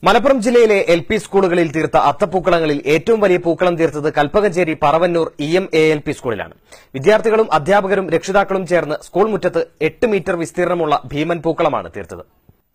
മലപ്പുറം ജില്ലയിലെ L P സ്കൂളുകളിൽ തീർത്ത അത്തപ്പൂക്കളങ്ങളിൽ ഏറ്റവും വലിയ പൂക്കളം തീർത്തത് Kalpakanchery Paravannur E M A L P സ്കൂളിലാണ് വിദ്യാർത്ഥികളും അധ്യാപകരും രക്ഷിതാക്കളും ചേർന്ന് സ്കൂൾ മുറ്റത്ത് എട്ട് മീറ്റർ വിസ്തീർണമുള്ള ഭീമൻ പൂക്കളമാണ് തീർത്തത്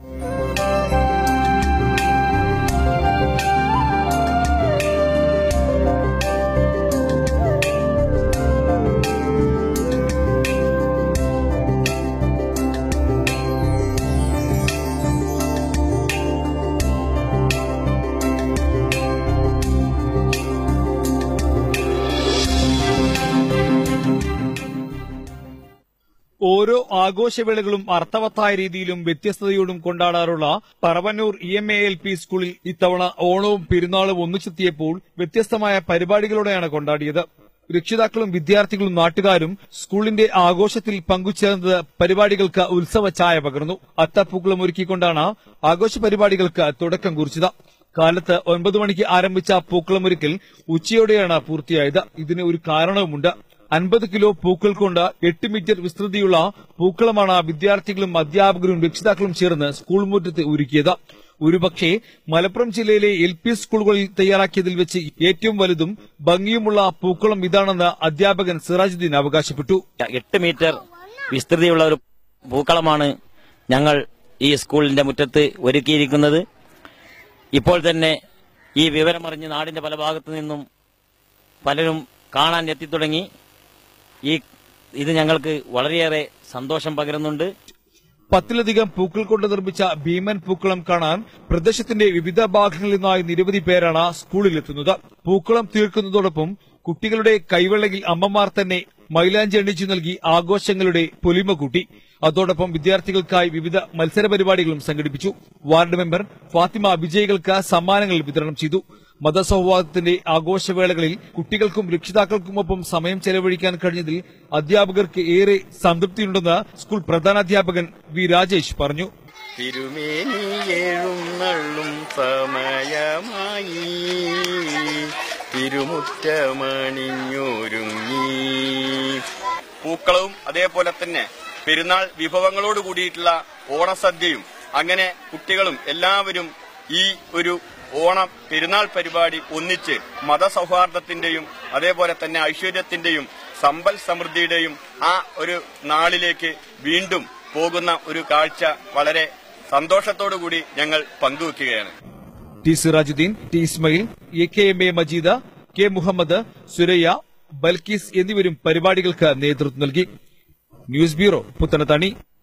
ഓരോ ആഘോഷവേളകളും അർത്ഥവത്തായ രീതിയിലും വ്യത്യസ്തതയോടും കൊണ്ടാടാറുള്ള Paravannur E M A L P സ്കൂളിൽ ഇത്തവണ ഓണവും പെരുന്നാളും ഒന്നിച്ചെത്തിയപ്പോൾ വ്യത്യസ്തമായ പരിപാടികളോടെയാണ് കൊണ്ടാടിയത് രക്ഷിതാക്കളും വിദ്യാർത്ഥികളും നാട്ടുകാരും സ്കൂളിന്റെ ആഘോഷത്തിൽ പങ്കുചേർന്നത് പരിപാടികൾക്ക് ഉത്സവ ചായ പകർന്നു അത്തപ്പൂക്കളം ഒരുക്കിക്കൊണ്ടാണ് ആഘോഷ പരിപാടികൾക്ക് തുടക്കം കുറിച്ചത് കാലത്ത് ഒൻപത് മണിക്ക് ആരംഭിച്ച പൂക്കളമൊരുക്കൽ ഉച്ചയോടെയാണ് പൂർത്തിയായത് ഇതിന് ഒരു കാരണവുമുണ്ട് അൻപത് കിലോ പൂക്കൾ കൊണ്ട് എട്ട് മീറ്റർ വിസ്തൃതിയുള്ള പൂക്കളമാണ് വിദ്യാർത്ഥികളും അധ്യാപകരും രക്ഷിതാക്കളും ചേർന്ന് സ്കൂൾ മുറ്റത്ത് ഒരുക്കിയത് ഒരുപക്ഷെ മലപ്പുറം ജില്ലയിലെ എൽ പി സ്കൂളുകളിൽ തയ്യാറാക്കിയതിൽ വെച്ച് ഏറ്റവും വലുതും ഭംഗിയുമുള്ള പൂക്കളം ഇതാണെന്ന് അധ്യാപകൻ സിറാജുദ്ദീൻ അവകാശപ്പെട്ടു എട്ട് മീറ്റർ വിസ്തൃതിയുള്ള ഒരു പൂക്കളമാണ് ഞങ്ങൾ ഈ സ്കൂളിന്റെ മുറ്റത്ത് ഒരുക്കിയിരിക്കുന്നത് ഇപ്പോൾ തന്നെ ഈ വിവരമറിഞ്ഞ് നാടിന്റെ പല ഭാഗത്തു നിന്നും പലരും കാണാൻ എത്തിത്തുടങ്ങി ഈ ഇത് ഞങ്ങൾക്ക് വളരെയേറെ സന്തോഷം പകരുന്നുണ്ട് പത്തിലധികം പൂക്കൾ കൊണ്ട് നിർമ്മിച്ച ഭീമൻ പൂക്കളം കാണാൻ പ്രദേശത്തിന്റെ വിവിധ ഭാഗങ്ങളിൽ നിന്നായി നിരവധി പേരാണ് സ്കൂളിലെത്തുന്നത് പൂക്കളം തീർക്കുന്നതോടൊപ്പം കുട്ടികളുടെ കൈവെള്ളയിൽ അമ്മമാർ തന്നെ മൈലാഞ്ചി എണ്ണിച്ചു നൽകി ആഘോഷങ്ങളുടെ പൊലിമ കൂട്ടി അതോടൊപ്പം വിദ്യാർത്ഥികൾക്കായി വിവിധ മത്സര പരിപാടികളും സംഘടിപ്പിച്ചു വാർഡ് മെമ്പർ ഫാത്തിമ വിജയികൾക്ക് സമ്മാനങ്ങൾ വിതരണം ചെയ്തു മതസൗഹാർദ്ദത്തിന്റെ ആഘോഷവേളകളിൽ കുട്ടികൾക്കും രക്ഷിതാക്കൾക്കുമൊപ്പം സമയം ചെലവഴിക്കാൻ കഴിഞ്ഞതിൽ അധ്യാപകർക്ക് ഏറെ സംതൃപ്തിയുണ്ടെന്ന് സ്കൂൾ പ്രധാനാധ്യാപകൻ വി രാജേഷ് പറഞ്ഞു തിരുമേനി എഴുന്നള്ളും സമയമായി തിരുമുറ്റമണിഞ്ഞൊരുങ്ങി പൂക്കളവും അതേപോലെ തന്നെ പെരുന്നാൾ വിഭവങ്ങളോട് കൂടിയിട്ടുള്ള ഓണസദ്യയും അങ്ങനെ കുട്ടികളും എല്ലാവരും ഈ ഒരു ഓണം പെരുന്നാൾ പരിപാടി ഒന്നിച്ച് മതസൗഹാർദ്ദത്തിന്റെയും അതേപോലെ തന്നെ ഐശ്വര്യത്തിന്റെയും സമ്പൽ സമൃദ്ധിയുടെയും ആ ഒരു നാളിലേക്ക് വീണ്ടും പോകുന്ന ഒരു കാഴ്ച വളരെ സന്തോഷത്തോടു കൂടി ഞങ്ങൾ പങ്കുവെക്കുകയാണ് T Sirajuddin T Ismail A K M A Majeeda K Muhammad Suraiya Balkees എന്നിവരും പരിപാടികൾക്ക് നേതൃത്വം നൽകി ന്യൂസ് ബ്യൂറോ പുത്തനത്താണി